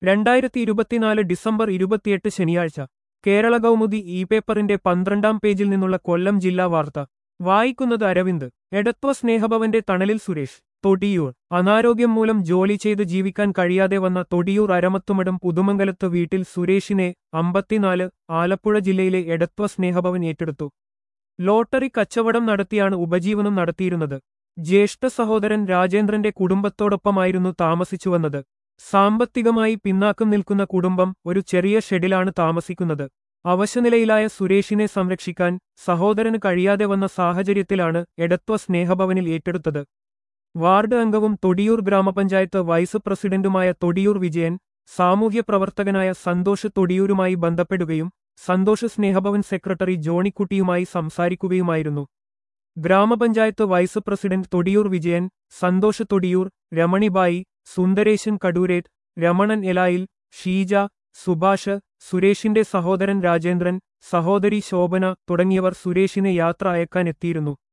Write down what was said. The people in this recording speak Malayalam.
രണ്ടായിരത്തി ഇരുപത്തിനാല് ഡിസംബർ ഇരുപത്തിയെട്ട് ശനിയാഴ്ച കേരള കൗമുദി ഇ പേപ്പറിന്റെ പന്ത്രണ്ടാം പേജിൽ നിന്നുള്ള കൊല്ലം ജില്ലാ വാർത്ത വായിക്കുന്നത് അരവിന്ദ് എടത്വ സ്നേഹഭവന്റെ തണലിൽ സുരേഷ് തൊടിയൂർ അനാരോഗ്യം മൂലം ജോലി ചെയ്ത് ജീവിക്കാൻ കഴിയാതെ വന്ന തൊടിയൂർ അരമത്തുമടം പുതുമംഗലത്ത് വീട്ടിൽ സുരേഷിനെ അമ്പത്തിനാല് ആലപ്പുഴ ജില്ലയിലെ എടത്വ സ്നേഹഭവൻ ഏറ്റെടുത്തു ലോട്ടറി കച്ചവടം നടത്തിയാണ് ഉപജീവനം നടത്തിയിരുന്നത് ജ്യേഷ്ഠ സഹോദരൻ രാജേന്ദ്രന്റെ കുടുംബത്തോടൊപ്പമായിരുന്നു താമസിച്ചു വന്നത് സാമ്പത്തികമായി പിന്നാക്കം നിൽക്കുന്ന കുടുംബം ഒരു ചെറിയ ഷെഡിലാണ് താമസിക്കുന്നത് അവശനിലയിലായ സുരേഷിനെ സംരക്ഷിക്കാൻ സഹോദരന് കഴിയാതെ വന്ന സാഹചര്യത്തിലാണ് എടത്വ സ്നേഹഭവനിൽ ഏറ്റെടുത്തത് വാർഡ് അംഗവും തൊടിയൂർ ഗ്രാമപഞ്ചായത്ത് വൈസ് പ്രസിഡന്റുമായ തൊടിയൂർ വിജയൻ സാമൂഹ്യ പ്രവർത്തകനായ സന്തോഷ് തൊടിയൂരുമായി ബന്ധപ്പെടുകയും സന്തോഷ് സ്നേഹഭവൻ സെക്രട്ടറി ജോണിക്കുട്ടിയുമായി സംസാരിക്കുകയുമായിരുന്നു ഗ്രാമപഞ്ചായത്ത് വൈസ് പ്രസിഡന്റ് തൊടിയൂർ വിജയൻ സന്തോഷ് തൊടിയൂർ രമണിബായി സുന്ദരേശൻ കടൂരേറ്റ് രമണൻ എലായിൽ ഷീജ സുഭാഷ് സുരേഷിന്റെ സഹോദരൻ രാജേന്ദ്രൻ സഹോദരി ശോഭന തുടങ്ങിയവർ സുരേഷിനെ യാത്ര അയക്കാനെത്തിയിരുന്നു